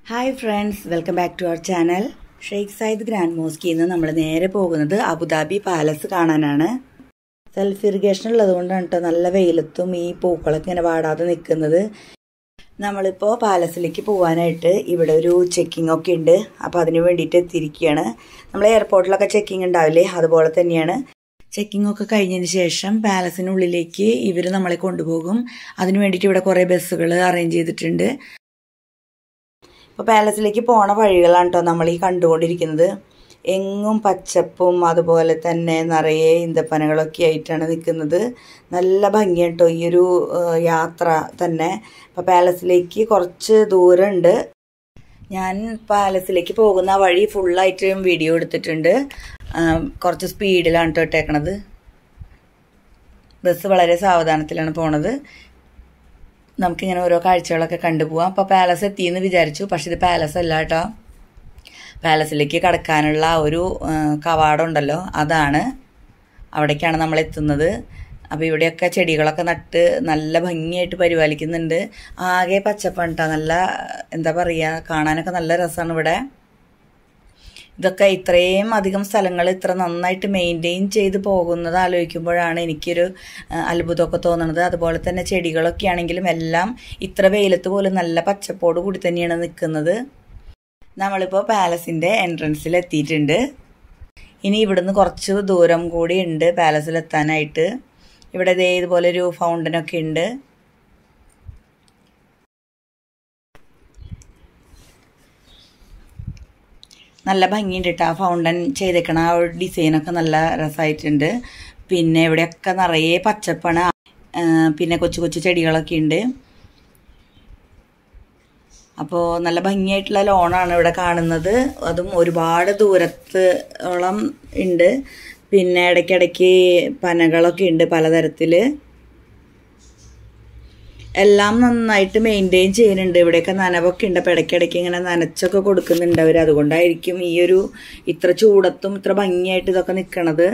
Hi friends welcome back to our channel Sheikh Zayed Grand മോസ്കിൽ നിന്ന് നമ്മൾ നേരെ പോകുന്നത് അബുദാബി പാലസ് കാണാനാണ് സെൽഫ് ഇറിഗേഷൻ ഉള്ളത് കൊണ്ടാണ് കേട്ടോ നല്ല വെയിലത്തും ഈ പൂക്കളൊക്കെ ഇങ്ങനെ വാടാതെ നിൽക്കുന്നത് നമ്മളിപ്പോൾ പാലസിലേക്ക് പോകാനായിട്ട് ഇവിടെ ഒരു ചെക്കിംഗ് ഒക്കെ ഉണ്ട് അപ്പോൾ അതിന് വേണ്ടിയിട്ട് എത്തിയിരിക്കുകയാണ് നമ്മൾ എയർപോർട്ടിലൊക്കെ ചെക്കിംഗ് ഉണ്ടാവില്ലേ അതുപോലെ തന്നെയാണ് ചെക്കിംഗ് ഒക്കെ കഴിഞ്ഞതിന് ശേഷം പാലസിനുള്ളിലേക്ക് ഇവർ നമ്മളെ കൊണ്ടുപോകും അതിന് വേണ്ടിയിട്ട് ഇവിടെ കുറേ ബസ്സുകൾ അറേഞ്ച് ചെയ്തിട്ടുണ്ട് ഇപ്പോൾ പാലസിലേക്ക് പോണ വഴികളാണ് കേട്ടോ നമ്മൾ ഈ കണ്ടുകൊണ്ടിരിക്കുന്നത് എങ്ങും പച്ചപ്പും അതുപോലെ തന്നെ നിറയെ ഇന്തപ്പനകളൊക്കെ ആയിട്ടാണ് നിൽക്കുന്നത് നല്ല ഭംഗിയാണ് കേട്ടോ ഈ ഒരു യാത്ര തന്നെ ഇപ്പോൾ പാലസിലേക്ക് കുറച്ച് ദൂരമുണ്ട് ഞാൻ പാലസിലേക്ക് പോകുന്ന വഴി ഫുള്ളായിട്ട് വീഡിയോ എടുത്തിട്ടുണ്ട് കുറച്ച് സ്പീഡിലാണ് കേട്ടോ ഇട്ടേക്കണത് ബസ് വളരെ സാവധാനത്തിലാണ് പോണത് നമുക്കിങ്ങനെ ഓരോ കാഴ്ചകളൊക്കെ കണ്ടുപോകാം അപ്പോൾ പാലസ് എത്തിയെന്ന് വിചാരിച്ചു പക്ഷെ ഇത് പാലസ് അല്ല കേട്ടോ പാലസിലേക്ക് കടക്കാനുള്ള ഒരു കവാടം ഉണ്ടല്ലോ അതാണ് അവിടേക്കാണ് നമ്മൾ എത്തുന്നത് അപ്പോൾ ഇവിടെയൊക്കെ ചെടികളൊക്കെ നട്ട് നല്ല ഭംഗിയായിട്ട് പരിപാലിക്കുന്നുണ്ട് ആകെ പച്ചപ്പാണ് കേട്ടോ നല്ല എന്താ പറയുക കാണാനൊക്കെ നല്ല രസമാണ് ഇവിടെ ഇതൊക്കെ ഇത്രയും അധികം സ്ഥലങ്ങൾ ഇത്ര നന്നായിട്ട് മെയിൻറ്റെയിൻ ചെയ്ത് പോകുന്നത് ആലോചിക്കുമ്പോഴാണ് എനിക്കൊരു അത്ഭുതമൊക്കെ തോന്നുന്നത് അതുപോലെ തന്നെ ചെടികളൊക്കെ ആണെങ്കിലും എല്ലാം ഇത്ര വെയിലത്ത് പോലും നല്ല പച്ചപ്പോട് കൂടി തന്നെയാണ് നിൽക്കുന്നത് നമ്മളിപ്പോൾ പാലസിൻ്റെ എൻട്രൻസിൽ എത്തിയിട്ടുണ്ട് ഇനി ഇവിടുന്ന് കുറച്ച് ദൂരം കൂടി ഉണ്ട് പാലസിൽ എത്താനായിട്ട് ഇവിടെ ദേ ഇതുപോലെ ഒരു ഫൗണ്ടനൊക്കെ ഉണ്ട് നല്ല ഭംഗിയുണ്ട് കേട്ടോ ആ ഫൗണ്ടൻ ചെയ്തേക്കണ ആ ഒരു ഡിസൈനൊക്കെ നല്ല രസമായിട്ടുണ്ട് പിന്നെ ഇവിടെയൊക്കെ നിറയെ പച്ചപ്പാണ് പിന്നെ കൊച്ചു കൊച്ചു ചെടികളൊക്കെ ഉണ്ട് അപ്പോൾ നല്ല ഭംഗിയായിട്ടുള്ള ലോണാണ് ഇവിടെ കാണുന്നത് അതും ഒരുപാട് ദൂരത്തോളം ഉണ്ട് പിന്നെ ഇടയ്ക്കിടയ്ക്ക് പനകളൊക്കെ ഉണ്ട് പലതരത്തിൽ എല്ലാം നന്നായിട്ട് മെയിൻറ്റെയിൻ ചെയ്യുന്നുണ്ട് ഇവിടെയൊക്കെ നനവൊക്കെ ഉണ്ട് അപ്പോൾ ഇടയ്ക്കിടയ്ക്ക് ഇങ്ങനെ നനച്ചൊക്കെ കൊടുക്കുന്നുണ്ട് അവർ അതുകൊണ്ടായിരിക്കും ഈ ഒരു ഇത്ര ചൂടത്തും ഇത്ര ഭംഗിയായിട്ട് ഇതൊക്കെ നിൽക്കണത്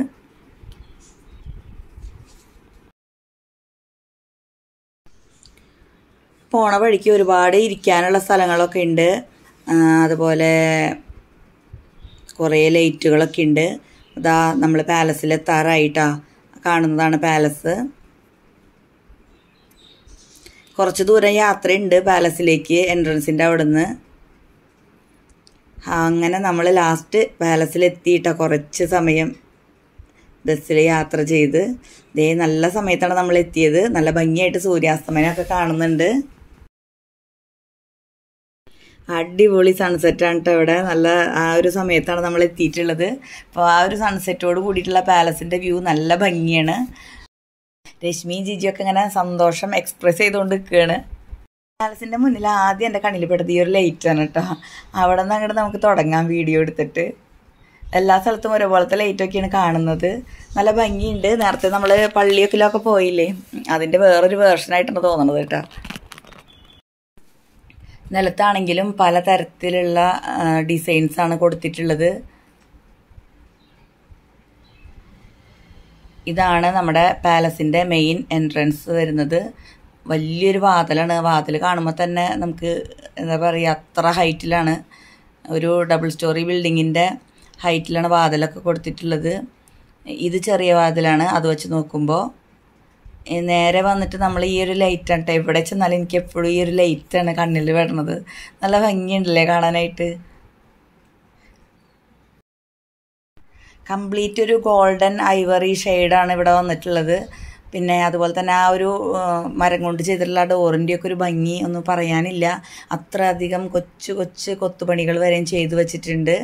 പോണ വഴിക്ക് ഒരുപാട് ഇരിക്കാനുള്ള സ്ഥലങ്ങളൊക്കെ ഉണ്ട് അതുപോലെ കുറേ ലൈറ്റുകളൊക്കെ ഉണ്ട് ഇതാ നമ്മൾ പാലസിൽ എത്താറായിട്ടാ കാണുന്നതാണ് പാലസ് കുറച്ച് ദൂരം യാത്രയുണ്ട് പാലസിലേക്ക് എൻട്രൻസിൻ്റെ അവിടെ നിന്ന് അങ്ങനെ നമ്മൾ ലാസ്റ്റ് പാലസിൽ എത്തിയിട്ടോ കുറച്ച് സമയം ബസ്സിൽ യാത്ര ചെയ്ത് ദേ നല്ല സമയത്താണ് നമ്മൾ എത്തിയത് നല്ല ഭംഗിയായിട്ട് സൂര്യാസ്തമനമൊക്കെ കാണുന്നുണ്ട് അടിപൊളി സൺസെറ്റാണ് കേട്ടോ ഇവിടെ നല്ല ആ ഒരു സമയത്താണ് നമ്മൾ എത്തിയിട്ടുള്ളത് അപ്പോൾ ആ ഒരു സൺസെറ്റോട് കൂടിയിട്ടുള്ള പാലസിൻ്റെ വ്യൂ നല്ല ഭംഗിയാണ് രശ്മിയും ജിജിയൊക്കെ ഇങ്ങനെ സന്തോഷം എക്സ്പ്രസ് ചെയ്തുകൊണ്ട് നിൽക്കുകയാണ് പാലസിൻ്റെ മുന്നിൽ ആദ്യം എൻ്റെ കണ്ണിൽ പെടുത്ത ഈ ഒരു ലൈറ്റാണ് കേട്ടോ അവിടെ നിന്ന് അങ്ങോട്ട് നമുക്ക് തുടങ്ങാം വീഡിയോ എടുത്തിട്ട് എല്ലാ സ്ഥലത്തും ഒരുപോലത്തെ ലൈറ്റൊക്കെയാണ് കാണുന്നത് നല്ല ഭംഗിയുണ്ട് നേരത്തെ നമ്മൾ പള്ളിയൊക്കെ പോയില്ലേ അതിൻ്റെ വേറൊരു വേർഷനായിട്ടാണ് തോന്നുന്നത് കേട്ടോ നിലത്താണെങ്കിലും പലതരത്തിലുള്ള ഡിസൈൻസ് ആണ് കൊടുത്തിട്ടുള്ളത് ഇതാണ് നമ്മുടെ പാലസിൻ്റെ മെയിൻ എൻട്രൻസ് വരുന്നത് വലിയൊരു വാതിലാണ് വാതിൽ കാണുമ്പോൾ തന്നെ നമുക്ക് എന്താ പറയുക അത്ര ഹൈറ്റിലാണ് ഒരു ഡബിൾ സ്റ്റോറി ബിൽഡിങ്ങിൻ്റെ ഹൈറ്റിലാണ് വാതിലൊക്കെ കൊടുത്തിട്ടുള്ളത് ഇത് ചെറിയ വാതിലാണ് അത് വെച്ച് നോക്കുമ്പോൾ നേരെ വന്നിട്ട് നമ്മൾ ഈ ഒരു ലൈറ്റാണ് കേട്ടോ എവിടെ ചെന്നാലും എനിക്ക് എപ്പോഴും ഈ ഒരു ലൈറ്റാണ് കണ്ണിൽ വരുന്നത് നല്ല ഭംഗിയുണ്ടല്ലേ കാണാനായിട്ട് കംപ്ലീറ്റ് ഒരു ഗോൾഡൻ ഐവറി ഷെയ്ഡാണ് ഇവിടെ വന്നിട്ടുള്ളത് പിന്നെ അതുപോലെ തന്നെ ആ ഒരു മരം കൊണ്ട് ചെയ്തിട്ടുള്ള ഡോറിൻ്റെ ഒക്കെ ഒരു ഭംഗി ഒന്നും പറയാനില്ല അത്ര അധികം കൊച്ചു കൊച്ചു കൊത്തുപണികൾ വരെയും ചെയ്തു വച്ചിട്ടുണ്ട്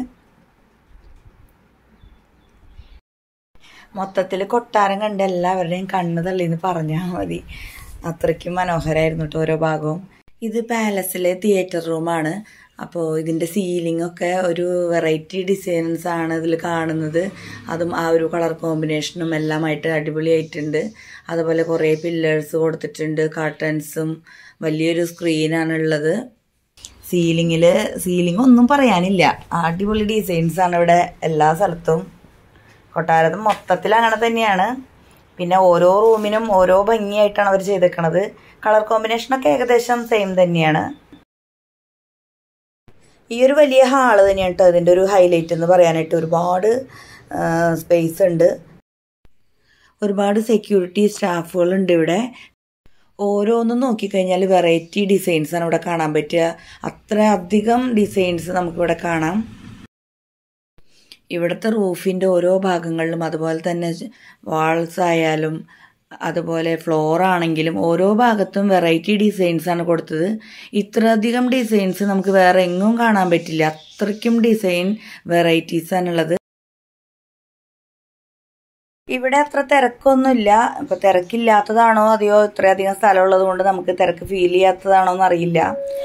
മൊത്തത്തിൽ കൊട്ടാരം കണ്ട് എല്ലാവരുടെയും കണ്ണ് തള്ളിന്ന് പറഞ്ഞാൽ മതി അത്രയ്ക്കും മനോഹരമായിരുന്നു കേട്ടോ ഓരോ ഭാഗവും ഇത് പാലസിലെ തിയേറ്റർ റൂമാണ് അപ്പോൾ ഇതിൻ്റെ സീലിംഗ് ഒക്കെ ഒരു വെറൈറ്റി ഡിസൈൻസ് ആണ് ഇതിൽ കാണുന്നത് അതും ആ ഒരു കളർ കോമ്പിനേഷനും എല്ലാമായിട്ട് അടിപൊളിയായിട്ടുണ്ട് അതുപോലെ കുറേ പില്ലേഴ്സ് കൊടുത്തിട്ടുണ്ട് കർട്ടൻസും വലിയൊരു സ്ക്രീനാണ് ഉള്ളത് സീലിങ്ങിൽ സീലിംഗ് ഒന്നും പറയാനില്ല അടിപൊളി ഡിസൈൻസ് ആണ് ഇവിടെ എല്ലാ സ്ഥലത്തും കൊട്ടാരത്ത് മൊത്തത്തിൽ അങ്ങനെ തന്നെയാണ് പിന്നെ ഓരോ റൂമിനും ഓരോ ഭംഗിയായിട്ടാണ് അവർ ചെയ്തേക്കണത് കളർ കോമ്പിനേഷനൊക്കെ ഏകദേശം സെയിം തന്നെയാണ് ഈ ഒരു വലിയ ഹാള് തന്നെയാണ് കേട്ടോ അതിൻ്റെ ഒരു ഹൈലൈറ്റ് എന്ന് പറയാനായിട്ട് ഒരുപാട് സ്പേസ് ഉണ്ട് ഒരുപാട് സെക്യൂരിറ്റി സ്റ്റാഫുകളുണ്ട് ഇവിടെ ഓരോന്നും നോക്കിക്കഴിഞ്ഞാൽ വെറൈറ്റി ഡിസൈൻസ് ആണ് ഇവിടെ കാണാൻ പറ്റുക അത്ര അധികം ഡിസൈൻസ് നമുക്കിവിടെ കാണാം ഇവിടുത്തെ റൂഫിൻ്റെ ഓരോ ഭാഗങ്ങളിലും അതുപോലെ തന്നെ വാൾസ് ആയാലും അതുപോലെ ഫ്ലോർ ആണെങ്കിലും ഓരോ ഭാഗത്തും വെറൈറ്റി ഡിസൈൻസ് ആണ് കൊടുത്തത് ഇത്രയധികം ഡിസൈൻസ് നമുക്ക് വേറെ എങ്ങും കാണാൻ പറ്റില്ല അത്രയ്ക്കും ഡിസൈൻ വെറൈറ്റീസ് ആണുള്ളത് ഇവിടെ അത്ര തിരക്കൊന്നുമില്ല ഇപ്പൊ തിരക്കില്ലാത്തതാണോ അതെയോ ഇത്രയധികം സ്ഥലമുള്ളത് കൊണ്ട് നമുക്ക് തിരക്ക് ഫീൽ ചെയ്യാത്തതാണോ എന്നറിയില്ല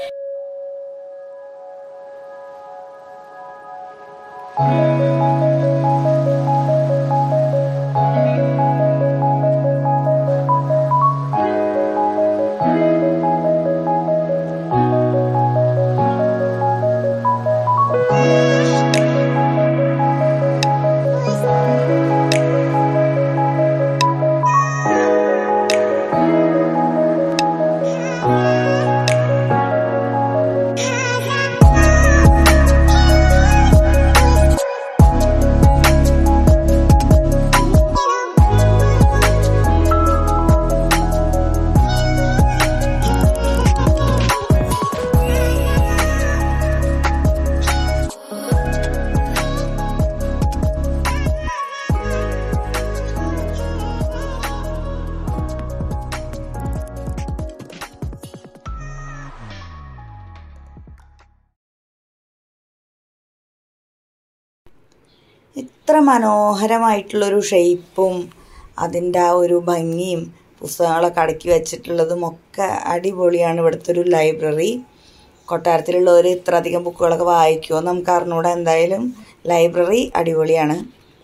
ഇത്ര മനോഹരമായിട്ടുള്ളൊരു ഷേപ്പും അതിൻ്റെ ആ ഒരു ഭംഗിയും പുസ്തകങ്ങളൊക്കെ അടുക്കി വെച്ചിട്ടുള്ളതും ഒക്കെ അടിപൊളിയാണ് ഇവിടുത്തെ ഒരു ലൈബ്രറി കൊട്ടാരത്തിലുള്ളവർ ഇത്ര അധികം ബുക്കുകളൊക്കെ വായിക്കുമോ നമുക്ക് അറിഞ്ഞൂടാ എന്തായാലും ലൈബ്രറി അടിപൊളിയാണ്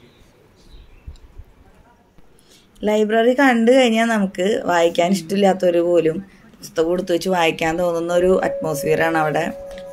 ലൈബ്രറി കണ്ടു കഴിഞ്ഞാൽ നമുക്ക് വായിക്കാൻ ഇഷ്ടമില്ലാത്തവർ പോലും പുസ്തകം എടുത്തു വെച്ച് വായിക്കാൻ തോന്നുന്ന ഒരു അറ്റ്മോസ്ഫിയറാണ് അവിടെ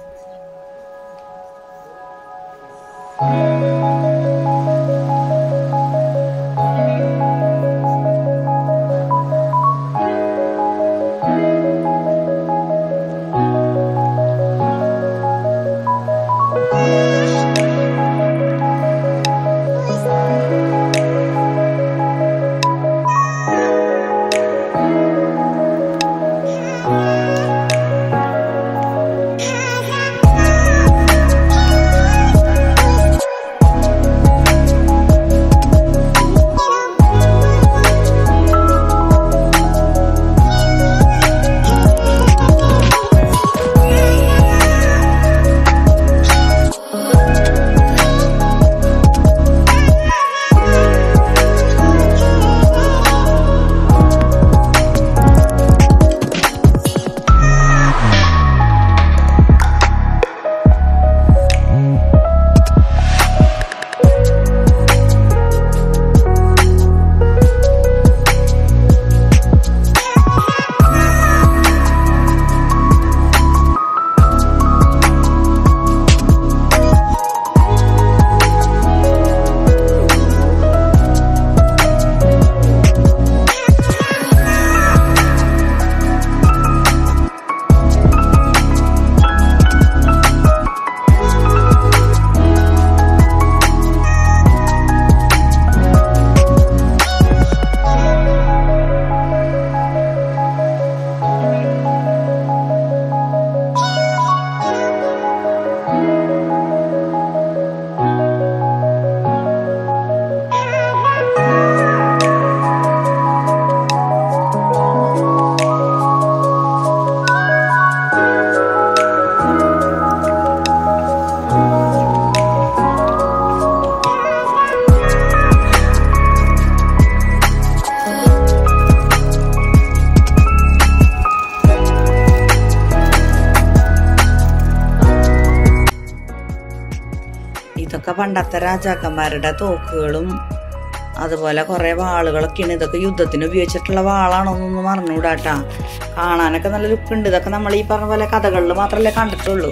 ഇതൊക്കെ പണ്ടത്തെ രാജാക്കന്മാരുടെ തോക്കുകളും അതുപോലെ കുറേ വാളുകളൊക്കെയാണ് ഇതൊക്കെ യുദ്ധത്തിന് ഉപയോഗിച്ചിട്ടുള്ള വാളാണോന്നൊന്നും അറിഞ്ഞൂടാട്ടാ കാണാനൊക്കെ നല്ല ലുക്ക് ഉണ്ട് ഇതൊക്കെ നമ്മൾ ഈ പറഞ്ഞ പോലെ കഥകളിൽ മാത്രമല്ലേ കണ്ടിട്ടുള്ളൂ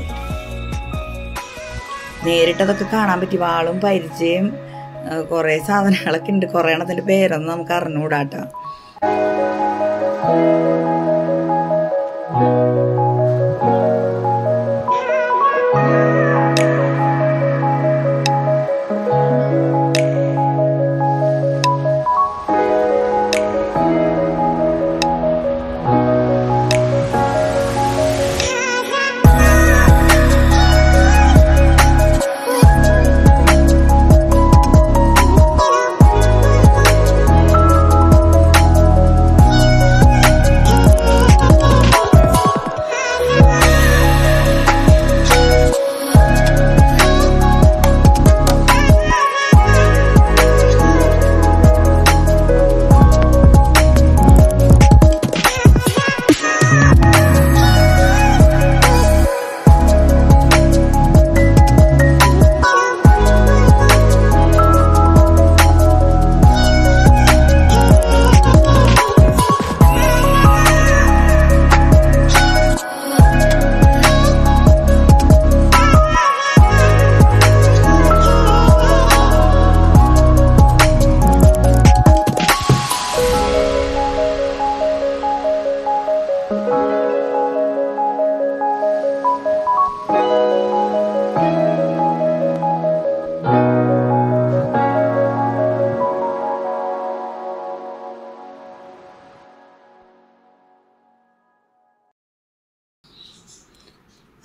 നേരിട്ടതൊക്കെ കാണാൻ പറ്റി വാളും പരിചയം കുറേ സാധനങ്ങളൊക്കെ ഉണ്ട് കുറേ എണ്ണത്തിൻ്റെ പേരൊന്നും നമുക്ക് അറിഞ്ഞൂടാട്ടാ Thank you.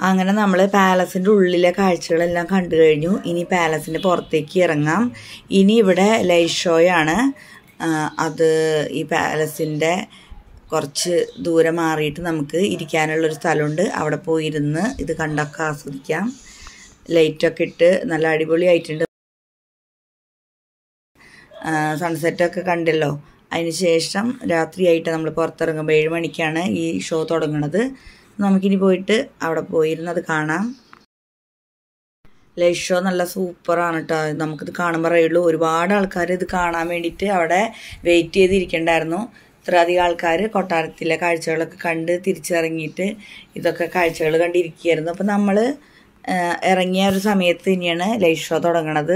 അങ്ങനെ നമ്മൾ പാലസിൻ്റെ ഉള്ളിലെ കാഴ്ചകളെല്ലാം കണ്ടു കഴിഞ്ഞു ഇനി പാലസിൻ്റെ പുറത്തേക്ക് ഇറങ്ങാം ഇനി ഇവിടെ ലൈറ്റ് ഷോയാണ് അത് ഈ പാലസിൻ്റെ കുറച്ച് ദൂരെ മാറിയിട്ട് നമുക്ക് ഇരിക്കാനുള്ളൊരു സ്ഥലമുണ്ട് അവിടെ പോയിരുന്ന് ഇത് കണ്ടൊക്കെ ആസ്വദിക്കാം ലൈറ്റൊക്കെ ഇട്ട് നല്ല അടിപൊളിയായിട്ടുണ്ട് സൺസെറ്റൊക്കെ കണ്ടല്ലോ അതിന് ശേഷം രാത്രിയായിട്ട് നമ്മൾ പുറത്തിറങ്ങുമ്പോൾ ഏഴ് മണിക്കാണ് ഈ ഷോ തുടങ്ങുന്നത് നമുക്കിനി പോയിട്ട് അവിടെ പോയിരുന്ന് അത് കാണാം ലൈറ്റ് ഷോ നല്ല സൂപ്പറാണ് കേട്ടോ നമുക്കിത് കാണുമ്പോൾ അറിയുള്ളൂ ഒരുപാട് ആൾക്കാർ ഇത് കാണാൻ വേണ്ടിയിട്ട് അവിടെ വെയിറ്റ് ചെയ്തിരിക്കണ്ടായിരുന്നു ഇത്രയധികം ആൾക്കാർ കൊട്ടാരത്തിലെ കാഴ്ചകളൊക്കെ കണ്ട് തിരിച്ചിറങ്ങിയിട്ട് ഇതൊക്കെ കാഴ്ചകൾ കണ്ടിരിക്കുകയായിരുന്നു അപ്പം നമ്മൾ ഇറങ്ങിയ ഒരു സമയത്ത് ഇനിയാണ് ലൈറ്റ് ഷോ തുടങ്ങണത്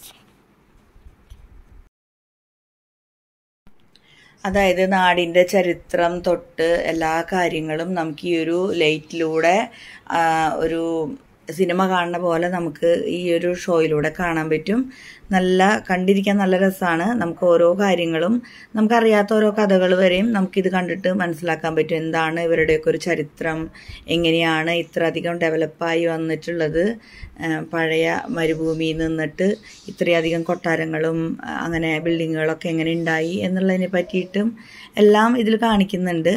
അതായത് നാടിൻ്റെ ചരിത്രം തൊട്ട് എല്ലാ കാര്യങ്ങളും നമുക്ക് ഈ ഒരു ലൈറ്റിലൂടെ ഒരു സിനിമ കാണുന്ന പോലെ നമുക്ക് ഈ ഒരു ഷോയിലൂടെ കാണാൻ പറ്റും നല്ല കണ്ടിരിക്കാൻ നല്ല രസമാണ് നമുക്ക് ഓരോ കാര്യങ്ങളും നമുക്കറിയാത്ത ഓരോ കഥകൾ വരെയും നമുക്കിത് കണ്ടിട്ട് മനസ്സിലാക്കാൻ പറ്റും എന്താണ് ഇവരുടെയൊക്കെ ഒരു ചരിത്രം എങ്ങനെയാണ് ഇത്ര അധികം ഡെവലപ്പായി വന്നിട്ടുള്ളത് പഴയ മരുഭൂമിയിൽ നിന്നിട്ട് ഇത്രയധികം കൊട്ടാരങ്ങളും അങ്ങനെ ബിൽഡിങ്ങുകളൊക്കെ എങ്ങനെ ഉണ്ടായി എന്നുള്ളതിനെ പറ്റിയിട്ടും എല്ലാം ഇതിൽ കാണിക്കുന്നുണ്ട്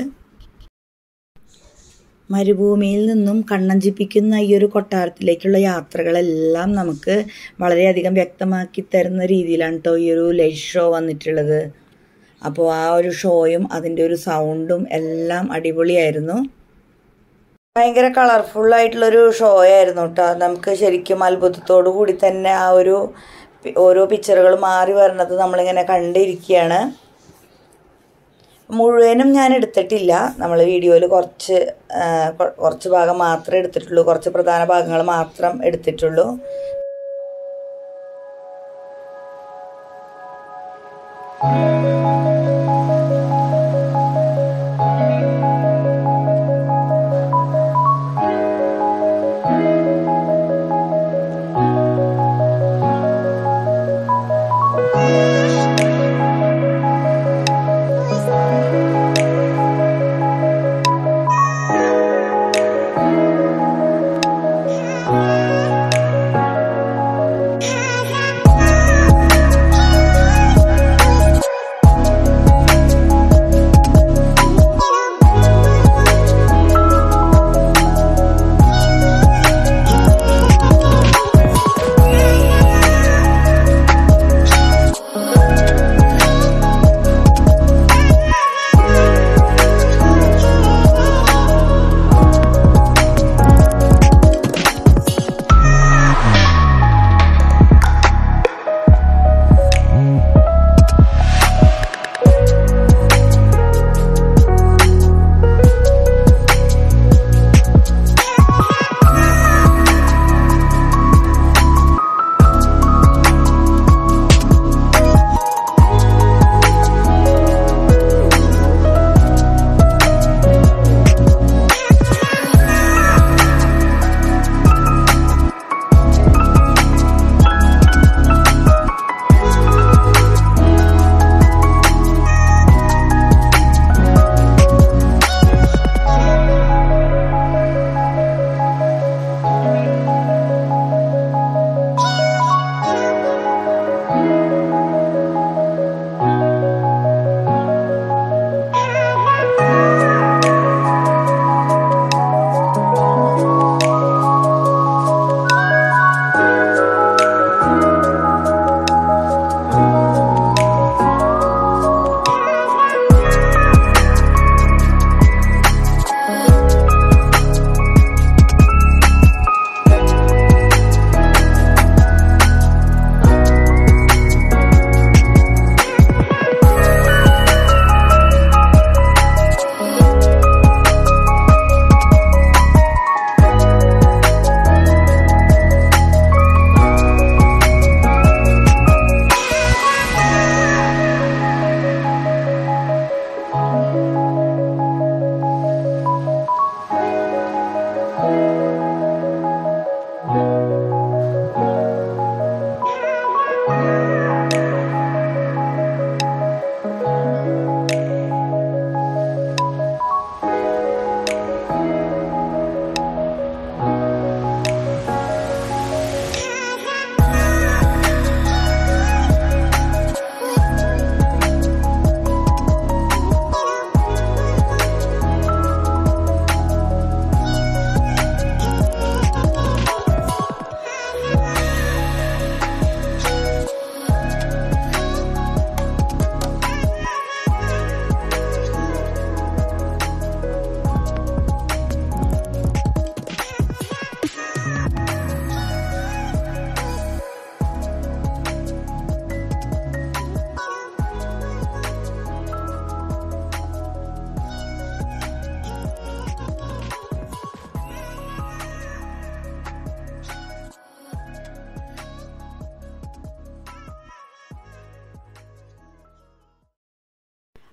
മരുഭൂമിയിൽ നിന്നും കണ്ണഞ്ചിപ്പിക്കുന്ന ഈ ഒരു കൊട്ടാരത്തിലേക്കുള്ള യാത്രകളെല്ലാം നമുക്ക് വളരെയധികം വ്യക്തമാക്കി തരുന്ന രീതിയിലാണ് കേട്ടോ ഈ ഒരു ലൈറ്റ് ഷോ വന്നിട്ടുള്ളത് അപ്പോൾ ആ ഒരു ഷോയും അതിൻ്റെ ഒരു സൗണ്ടും എല്ലാം അടിപൊളിയായിരുന്നു ഭയങ്കര കളർഫുൾ ആയിട്ടുള്ളൊരു ഷോ ആയിരുന്നു കേട്ടോ നമുക്ക് ശരിക്കും അത്ഭുതത്തോടു കൂടി തന്നെ ആ ഒരു ഓരോ പിക്ചറുകൾ മാറി വരുന്നത് നമ്മളിങ്ങനെ കണ്ടിരിക്കുകയാണ് മുഴുവനും ഞാൻ എടുത്തിട്ടില്ല നമ്മൾ വീഡിയോയിൽ കുറച്ച് കുറച്ച് ഭാഗം മാത്രമേ എടുത്തിട്ടുള്ളൂ കുറച്ച് പ്രധാന ഭാഗങ്ങൾ മാത്രം എടുത്തിട്ടുള്ളൂ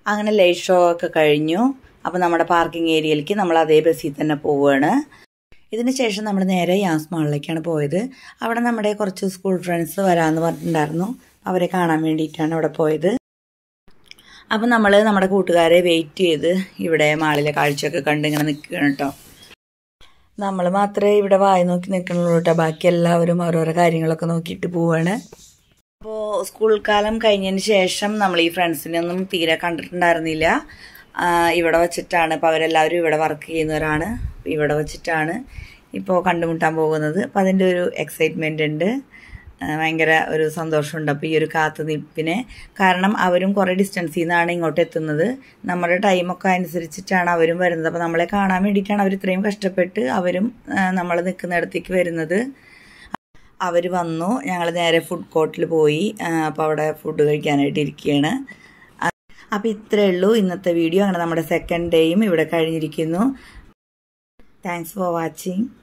അങ്ങനെ ലൈറ്റ് ഷോ ഒക്കെ കഴിഞ്ഞു അപ്പോൾ നമ്മുടെ പാർക്കിംഗ് ഏരിയയിലേക്ക് നമ്മൾ അതേ ബസ്സിൽ തന്നെ പോവുകയാണ് ഇതിന് ശേഷം നമ്മൾ നേരെ യാസ് മാളിലേക്കാണ് പോയത് അവിടെ നമ്മുടെ കുറച്ച് സ്കൂൾ ഫ്രണ്ട്സ് വരാമെന്ന് പറഞ്ഞിട്ടുണ്ടായിരുന്നു അവരെ കാണാൻ വേണ്ടിയിട്ടാണ് അവിടെ പോയത് അപ്പം നമ്മൾ നമ്മുടെ കൂട്ടുകാരെ വെയിറ്റ് ചെയ്ത് ഇവിടെ മാളിലെ കാഴ്ചയൊക്കെ കണ്ട് ഇങ്ങനെ നിൽക്കുകയാണ് കേട്ടോ നമ്മൾ മാത്രമേ ഇവിടെ വായി നോക്കി നിൽക്കണുള്ളൂ കേട്ടോ ബാക്കി എല്ലാവരും ഓരോരോ കാര്യങ്ങളൊക്കെ നോക്കിയിട്ട് പോവാണ് അപ്പോൾ സ്കൂൾ കാലം കഴിഞ്ഞതിന് ശേഷം നമ്മൾ ഈ ഫ്രണ്ട്സിനെ ഒന്നും തീരെ കണ്ടിട്ടുണ്ടായിരുന്നില്ല ഇവിടെ വച്ചിട്ടാണ് ഇപ്പോൾ അവരെല്ലാവരും ഇവിടെ വർക്ക് ചെയ്യുന്നവരാണ് ഇവിടെ വച്ചിട്ടാണ് ഇപ്പോൾ കണ്ടുമുട്ടാൻ പോകുന്നത് അപ്പം അതിൻ്റെ ഒരു എക്സൈറ്റ്മെൻ്റ് ഉണ്ട് ഭയങ്കര ഒരു സന്തോഷമുണ്ട് അപ്പോൾ ഈ ഒരു കാത്തുനിൽപ്പിനെ കാരണം അവരും കുറേ ഡിസ്റ്റൻസിൽ നിന്നാണ് ഇങ്ങോട്ട് എത്തുന്നത് നമ്മുടെ ടൈമൊക്കെ അനുസരിച്ചിട്ടാണ് അവരും വരുന്നത് അപ്പോൾ നമ്മളെ കാണാൻ വേണ്ടിയിട്ടാണ് അവർ ഇത്രയും കഷ്ടപ്പെട്ട് അവരും നമ്മൾ നിൽക്കുന്നിടത്തേക്ക് വരുന്നത് അവർ വന്നു ഞങ്ങൾ നേരെ ഫുഡ് കോർട്ടിൽ പോയി അപ്പോൾ അവിടെ ഫുഡ് കഴിക്കാനായിട്ട് ഇരിക്കുകയാണ് അപ്പോൾ ഇത്രയേ ഉള്ളൂ ഇന്നത്തെ വീഡിയോ അങ്ങനെ നമ്മുടെ സെക്കൻഡ് ഡേയും ഇവിടെ കഴിഞ്ഞിരിക്കുന്നു താങ്ക്സ് ഫോർ വാച്ചിങ്